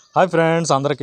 hi friends అందరికీ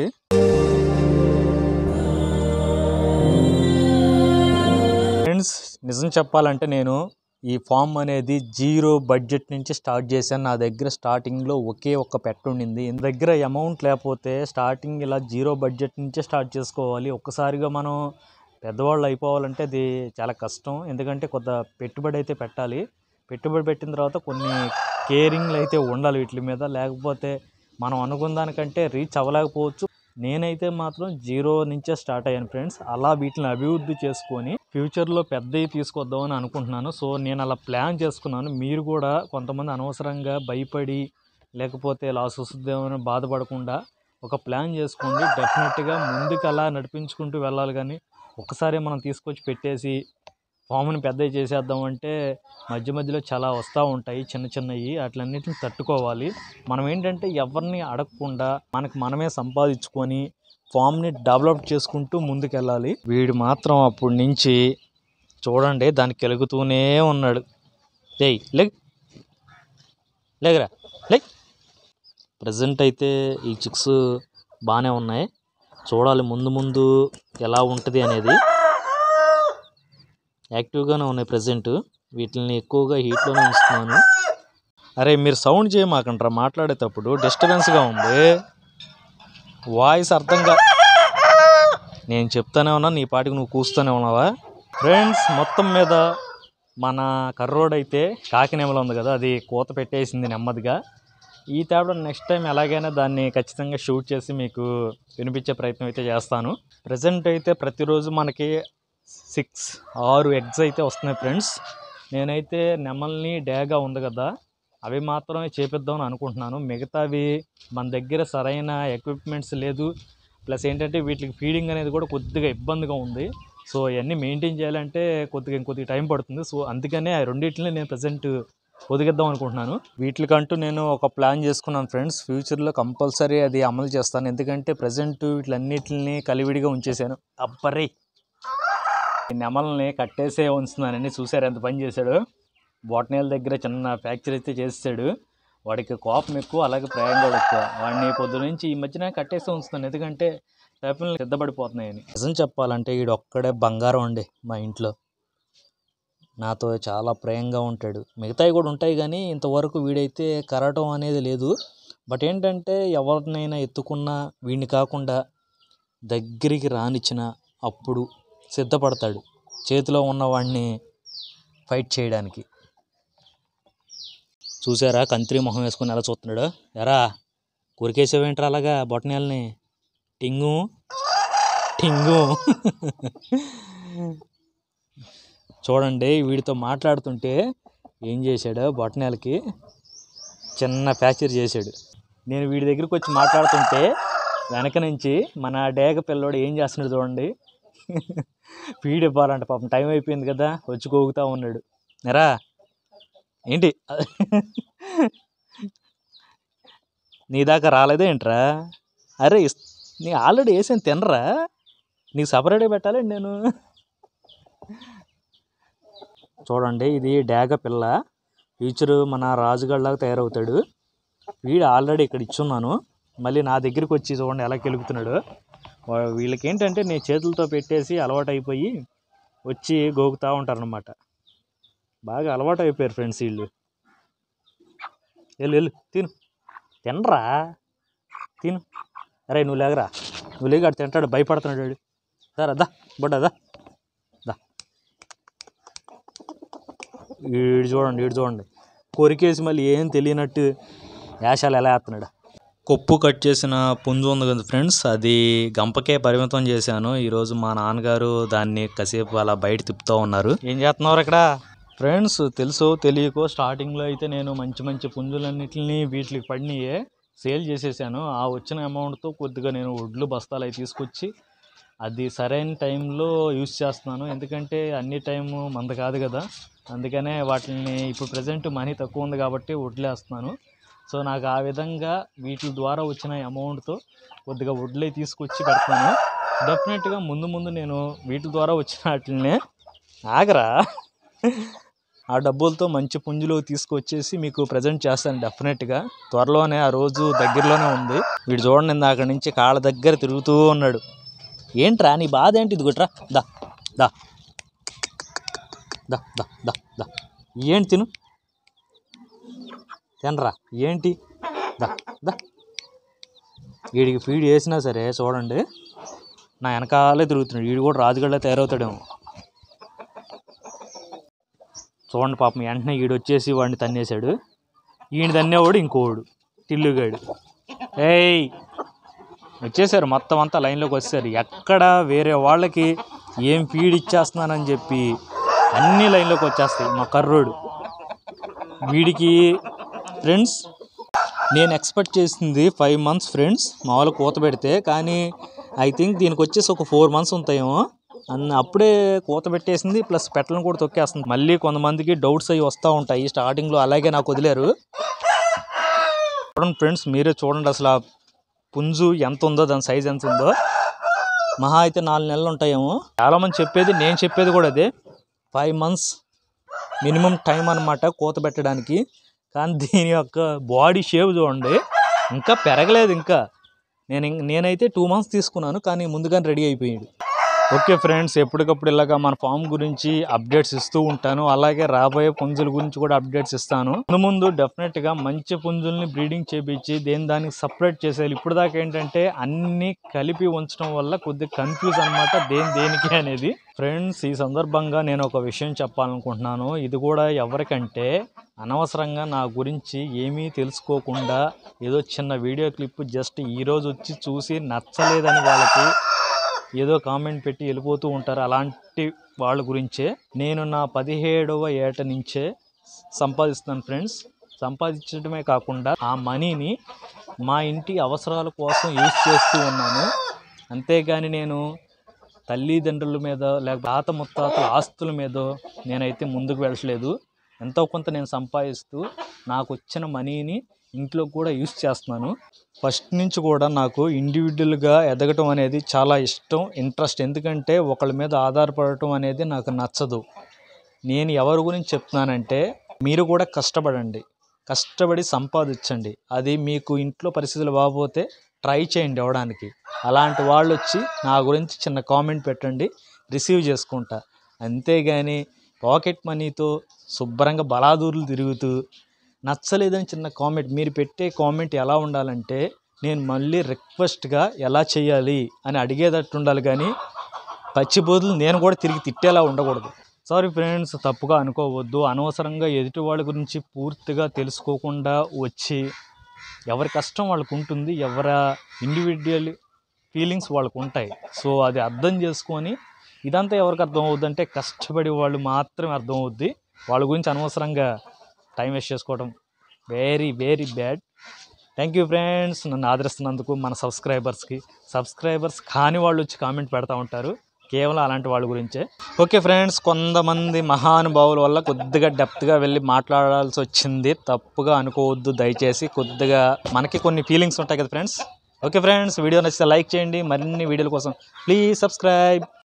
friends నిజం చెప్పాలంటే నేను ఈ ఫామ్ అనేది జీరో బడ్జెట్ నుంచి స్టార్ట్ చేశాను నా దగ్గర స్టార్టింగ్లో ఒకే ఒక్క పెట్ట ఉండింది నా దగ్గర అమౌంట్ లేకపోతే స్టార్టింగ్ ఇలా జీరో బడ్జెట్ నుంచే స్టార్ట్ చేసుకోవాలి ఒక్కసారిగా మనం పెద్దవాళ్ళు అయిపోవాలంటే అది చాలా కష్టం ఎందుకంటే కొంత పెట్టుబడి అయితే పెట్టాలి పెట్టుబడి పెట్టిన తర్వాత కొన్ని కేరింగ్లు అయితే ఉండాలి వీటి మీద లేకపోతే మనం అనుకున్న దానికంటే రీచ్ అవ్వలేకపోవచ్చు నేనైతే మాత్రం జీరో నుంచే స్టార్ట్ అయ్యాను ఫ్రెండ్స్ అలా వీటిని అభివృద్ధి చేసుకొని ఫ్యూచర్లో పెద్దవి తీసుకొద్దామని అనుకుంటున్నాను సో నేను అలా ప్లాన్ చేసుకున్నాను మీరు కూడా కొంతమంది అనవసరంగా భయపడి లేకపోతే లాస్ వస్తుందేమో బాధపడకుండా ఒక ప్లాన్ చేసుకోండి డెఫినెట్గా ముందుకు అలా నడిపించుకుంటూ వెళ్ళాలి కానీ ఒకసారి మనం తీసుకొచ్చి పెట్టేసి ఫామ్ని పెద్దవి చేసేద్దామంటే మధ్య మధ్యలో చాలా వస్తూ ఉంటాయి చిన్న చిన్నవి వాటిలన్నిటిని తట్టుకోవాలి మనం ఏంటంటే ఎవరిని అడగకుండా మనకు మనమే సంపాదించుకొని ఫామ్ని డెవలప్ చేసుకుంటూ ముందుకెళ్ళాలి వీడు మాత్రం అప్పటి నుంచి చూడండి దానికి కెలుగుతూనే ఉన్నాడు లేయ్ లెగ్ లేగరా లెగ్ ప్రజెంట్ అయితే ఈ చిక్స్ బాగానే ఉన్నాయి చూడాలి ముందు ముందు ఎలా ఉంటుంది అనేది యాక్టివ్గానే ఉన్నాయి ప్రజెంట్ వీటిని ఎక్కువగా హీట్లోనే ఉంచుతున్నాను అరే మీరు సౌండ్ చేయమాకంటారా మాట్లాడేటప్పుడు డిస్టర్బెన్స్గా ఉంది వాయిస్ అర్థంగా నేను చెప్తానే ఉన్నా నీ పాటికి నువ్వు కూస్తూనే ఉన్నావా ఫ్రెండ్స్ మొత్తం మీద మన కర్రోడ్ అయితే కాకినేమలో ఉంది కదా అది కూత పెట్టేసింది నెమ్మదిగా ఈ తేడా నెక్స్ట్ టైం ఎలాగైనా దాన్ని ఖచ్చితంగా షూట్ చేసి మీకు వినిపించే ప్రయత్నం అయితే చేస్తాను ప్రజెంట్ అయితే ప్రతిరోజు మనకి సిక్స్ ఆరు ఎగ్స్ అయితే వస్తున్నాయి ఫ్రెండ్స్ నేనైతే నెమల్ని డేగా ఉంది కదా అవి మాత్రమే చేపిద్దామని అనుకుంటున్నాను మిగతావి మన దగ్గర సరైన ఎక్విప్మెంట్స్ లేదు ప్లస్ ఏంటంటే వీటికి ఫీడింగ్ అనేది కూడా కొద్దిగా ఇబ్బందిగా ఉంది సో ఇవన్నీ మెయింటైన్ చేయాలంటే కొద్దిగా ఇంకొద్దిగా టైం పడుతుంది సో అందుకనే ఆ రెండింటిని నేను ప్రజెంట్ ఒదిగిద్దాం అనుకుంటున్నాను వీటికంటూ నేను ఒక ప్లాన్ చేసుకున్నాను ఫ్రెండ్స్ ఫ్యూచర్లో కంపల్సరీ అది అమలు చేస్తాను ఎందుకంటే ప్రజెంట్ వీటిలన్నిటిని కలివిడిగా ఉంచేశాను అబ్బరే ఈ నెమల్ని కట్టేసే ఉంచుతున్నానని చూసారు ఎంత పని చేశాడు బొటనేల దగ్గర చిన్న ఫ్యాక్చర్ అయితే చేసాడు వాడికి కోపం ఎక్కువ అలాగే ప్రయాణం కూడా ఎక్కువ వాడిని పొద్దు నుంచి ఈ మధ్యన కట్టేసి ఉంచుతాను ఎందుకంటే చేపలు సిద్ధపడిపోతున్నాయని నిజం చెప్పాలంటే వీడు ఒక్కడే బంగారం అండి మా ఇంట్లో నాతో చాలా ప్రేమగా ఉంటాడు మిగతావి కూడా ఉంటాయి కానీ ఇంతవరకు వీడైతే కరటం అనేది లేదు బట్ ఏంటంటే ఎవరినైనా ఎత్తుకున్నా వీడిని కాకుండా దగ్గరికి రానిచ్చిన అప్పుడు సిద్ధపడతాడు చేతిలో ఉన్నవాడిని ఫైట్ చేయడానికి చూసారా కంత్రి మొహం వేసుకొని ఎలా చూస్తున్నాడు ఎరా కొరికేసేవేంట్రా అలాగా బొటనేల్ని టింగు టింగు చూడండి వీడితో మాట్లాడుతుంటే ఏం చేశాడు బొటనేలకి చిన్న ఫ్యాక్చర్ చేశాడు నేను వీడి దగ్గరికి వచ్చి మాట్లాడుతుంటే వెనక నుంచి మన డేగ పిల్లోడు ఏం చేస్తున్నాడు చూడండి ఫీడ్ ఇవ్వాలంట పాపం టైం అయిపోయింది కదా వచ్చి కోగుతా ఉన్నాడు ఎరా ఏంటి నీ దాకా రాలేదే ఏంట్రా అరే ఇస్- నీ ఆల్రెడీ వేసాను తినరా నీకు సపరేట్గా పెట్టాలండి నేను చూడండి ఇది డేగ పిల్ల ఫ్యూచర్ మన రాజుగాడిలాగా తయారవుతాడు వీడు ఆల్రెడీ ఇక్కడ ఇచ్చున్నాను మళ్ళీ నా దగ్గరికి వచ్చి చూడండి ఎలా కెలుగుతున్నాడు వా- వీళ్ళకి ఏంటంటే నేను చేతులతో పెట్టేసి అలవాటు అయిపోయి వచ్చి గోకుతూ ఉంటారనమాట బాగా అలవాటు అయిపోయారు ఫ్రెండ్స్ వీళ్ళు వెళ్ళు వెళ్ళు తిను తినరా తిను అరే నువ్వు లేగరా నువ్వు లేగా ఆడు తింటాడు భయపడుతున్నాడు వాడు సరే దా బొడ్డా దా దా వీడు చూడండి వీడు చూడండి కొరికేసి మళ్ళీ ఏం తెలియనట్టు వేషాలు ఎలా వేస్తున్నాడు కొప్పు కట్ చేసిన పుంజు ఉంది కదా ఫ్రెండ్స్ అది గంపకే పరిమితం చేశాను ఈరోజు మా నాన్నగారు దాన్ని కాసేపు అలా బయట తిప్పుతూ ఉన్నారు ఏం చేస్తున్నారు ఇక్కడ ఫ్రెండ్స్ తెలుసో తెలియకో స్టార్టింగ్లో అయితే నేను మంచి మంచి పుంజులన్నిటిని వీటికి పడినాయే సేల్ చేసేసాను ఆ వచ్చిన అమౌంట్తో కొద్దిగా నేను వడ్లు బస్తాలు అవి తీసుకొచ్చి అది సరైన టైంలో యూస్ చేస్తున్నాను ఎందుకంటే అన్ని టైము మంద కాదు కదా అందుకనే వాటిని ఇప్పుడు ప్రజెంట్ మనీ తక్కువ ఉంది కాబట్టి వడ్లేస్తున్నాను సో నాకు ఆ విధంగా వీటి ద్వారా వచ్చిన అమౌంట్తో కొద్దిగా వడ్లే తీసుకొచ్చి పెడతాను డెఫినెట్గా ముందు ముందు నేను వీటి ద్వారా వచ్చిన వాటిని ఆగరా ఆ డబ్బులతో మంచి పుంజులు తీసుకొచ్చేసి మీకు ప్రజెంట్ చేస్తాను డెఫినెట్గా త్వరలోనే ఆ రోజు దగ్గరలోనే ఉంది వీడు చూడండి ఇందాక అక్కడి నుంచి కాళ్ళ దగ్గర తిరుగుతూ ఉన్నాడు ఏంట్రా నీ బాధ ఏంటి ఇది గుట్రా దా దా దా దా దా దా ఏంటి తిను తినరా ఏంటి దా దా వీడికి ఫీడ్ వేసినా సరే చూడండి నా వెనకాలే తిరుగుతున్నాడు వీడు కూడా రాజుగడ్డ తయారవుతాడేమో చూడండి పాపం వెంటనే వీడు వచ్చేసి వాడిని తన్నేశాడు ఈయన తన్నేవాడు ఇంకోడు టిల్లుగాడు ఏయ్ వచ్చేసారు మొత్తం అంతా లైన్లోకి వచ్చేసారు ఎక్కడ వేరే వాళ్ళకి ఏం ఫీడ్ ఇచ్చేస్తున్నానని చెప్పి అన్ని లైన్లోకి వచ్చేస్తాయి మా కర్రోడు వీడికి ఫ్రెండ్స్ నేను ఎక్స్పెక్ట్ చేసింది ఫైవ్ మంత్స్ ఫ్రెండ్స్ మామూలు కూత పెడితే కానీ ఐ థింక్ దీనికి వచ్చేసి ఒక ఫోర్ మంత్స్ ఉంటాయేమో అన్న అప్పుడే కూత పెట్టేసింది ప్లస్ పెట్టలను కూడా తొక్కేస్తుంది మళ్ళీ కొంతమందికి డౌట్స్ అవి వస్తూ ఉంటాయి స్టార్టింగ్లో అలాగే నాకు వదిలేరు చూడండి ఫ్రెండ్స్ మీరే చూడండి అసలు ఆ పుంజు ఎంత ఉందో దాని సైజ్ ఎంత ఉందో మహా అయితే నాలుగు నెలలు ఉంటాయేమో చాలామంది చెప్పేది నేను చెప్పేది కూడా అదే ఫైవ్ మంత్స్ మినిమం టైం అన్నమాట కూత పెట్టడానికి కానీ దీని యొక్క బాడీ షేప్ చూడండి ఇంకా పెరగలేదు ఇంకా నేను ఇం- నేనైతే టూ మంత్స్ తీసుకున్నాను కానీ ముందుగానే రెడీ అయిపోయాడు ఓకే ఫ్రెండ్స్ ఎప్పటికప్పుడు ఇలాగా మన ఫామ్ గురించి అప్డేట్స్ ఇస్తూ ఉంటాను అలాగే రాబోయే పుంజుల గురించి కూడా అప్డేట్స్ ఇస్తాను ముందు ముందు డెఫినెట్గా మంచి పుంజుల్ని బ్రీడింగ్ చేపించి దేని దానికి సపరేట్ చేసేయాలి ఇప్పుడు దాకా ఏంటంటే అన్ని కలిపి ఉంచడం వల్ల కొద్దిగా కన్ఫ్యూజ్ అనమాట దేని దేనికి అనేది ఫ్రెండ్స్ ఈ సందర్భంగా నేను ఒక విషయం చెప్పాలనుకుంటున్నాను ఇది కూడా ఎవరికంటే అనవసరంగా నా గురించి ఏమీ తెలుసుకోకుండా ఏదో చిన్న వీడియో క్లిప్ జస్ట్ ఈరోజు వచ్చి చూసి నచ్చలేదని వాళ్ళకి ఏదో కామెంట్ పెట్టి వెళ్ళిపోతూ ఉంటారు అలాంటి వాళ్ళ గురించే నేను నా పదిహేడవ ఏట నుంచే సంపాదిస్తున్నాను ఫ్రెండ్స్ సంపాదించడమే కాకుండా ఆ మనీని మా ఇంటి అవసరాల కోసం యూజ్ చేస్తూ ఉన్నాను అంతేగాని నేను తల్లిదండ్రుల మీద లేక తాత ముత్తాతల ఆస్తుల మీద నేనైతే ముందుకు వెళ్ళట్లేదు ఎంతో కొంత నేను సంపాదిస్తూ నాకు వచ్చిన మనీని ఇంట్లో కూడా యూస్ చేస్తున్నాను ఫస్ట్ నుంచి కూడా నాకు ఇండివిజువల్గా ఎదగటం అనేది చాలా ఇష్టం ఇంట్రెస్ట్ ఎందుకంటే ఒకళ్ళ మీద ఆధారపడటం అనేది నాకు నచ్చదు నేను ఎవరి గురించి చెప్తున్నానంటే మీరు కూడా కష్టపడండి కష్టపడి సంపాదించండి అది మీకు ఇంట్లో పరిస్థితులు బాగోపోతే ట్రై చేయండి ఇవ్వడానికి అలాంటి వాళ్ళు వచ్చి నా గురించి చిన్న కామెంట్ పెట్టండి రిసీవ్ చేసుకుంటా అంతేగాని పాకెట్ మనీతో శుభ్రంగా బలాదూర్లు తిరుగుతూ నచ్చలేదని చిన్న కామెంట్ మీరు పెట్టే కామెంట్ ఎలా ఉండాలంటే నేను మళ్ళీ రిక్వెస్ట్గా ఎలా చేయాలి అని అడిగేటట్టు ఉండాలి కానీ పచ్చిబోతులు నేను కూడా తిరిగి తిట్టేలా ఉండకూడదు సారీ ఫ్రెండ్స్ తప్పుగా అనుకోవద్దు అనవసరంగా ఎదుటి వాళ్ళ గురించి పూర్తిగా తెలుసుకోకుండా వచ్చి ఎవరి కష్టం వాళ్ళకు ఉంటుంది ఎవరి ఇండివిజువల్ ఫీలింగ్స్ వాళ్ళకు ఉంటాయి సో అది అర్థం చేసుకొని ఇదంతా ఎవరికి అర్థం అవుద్ది అంటే కష్టపడే వాళ్ళు మాత్రమే అర్థం అవుద్ది వాళ్ళ గురించి అనవసరంగా టైం వేస్ట్ చేసుకోవడం very very bad thank you friends నన్ను ఆదరిస్తున్నందుకు మన సబ్స్క్రైబర్స్కి సబ్స్క్రైబర్స్ కాని వాళ్ళు వచ్చి కామెంట్ పెడతా ఉంటారు కేవలం అలాంటి వాళ్ళ గురించే ఓకే ఫ్రెండ్స్ కొంతమంది మహానుభావుల వల్ల కొద్దిగా డెప్త్గా వెళ్ళి మాట్లాడాల్సి వచ్చింది తప్పుగా అనుకోవద్దు దయచేసి కొద్దిగా మనకి కొన్ని ఫీలింగ్స్ ఉంటాయి కదా ఫ్రెండ్స్ ఓకే ఫ్రెండ్స్ వీడియో నచ్చితే లైక్ చేయండి మరిన్ని వీడియోల కోసం ప్లీజ్ సబ్స్క్రైబ్